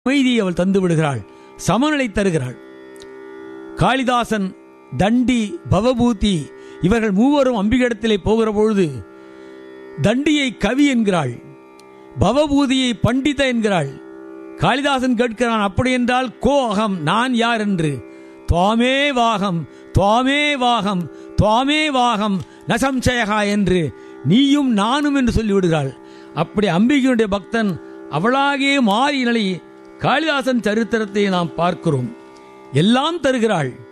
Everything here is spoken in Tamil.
அமைதியை அவள் தந்து விடுகிறாள் சமநிலை தருகிறாள் காளிதாசன் தண்டி பவபூதி இவர்கள் மூவரும் அம்பிகையிடத்திலே போகிற பொழுது தண்டியை கவி என்கிறாள் பவபூதியை பண்டித என்கிறாள் காளிதாசன் கேட்கிறான் அப்படி என்றால் கோ அகம் நான் யார் என்று துவாமே வாகம் துவாமே வாகம் துவாமே வாகம் நசம்சயகா என்று நீயும் நானும் என்று சொல்லிவிடுகிறாள் அப்படி அம்பிகையுடைய பக்தன் அவளாகவே மாறி நிலை காளிதாசன் சரித்திரத்தை நாம் பார்க்கிறோம் எல்லாம் தருகிறாள்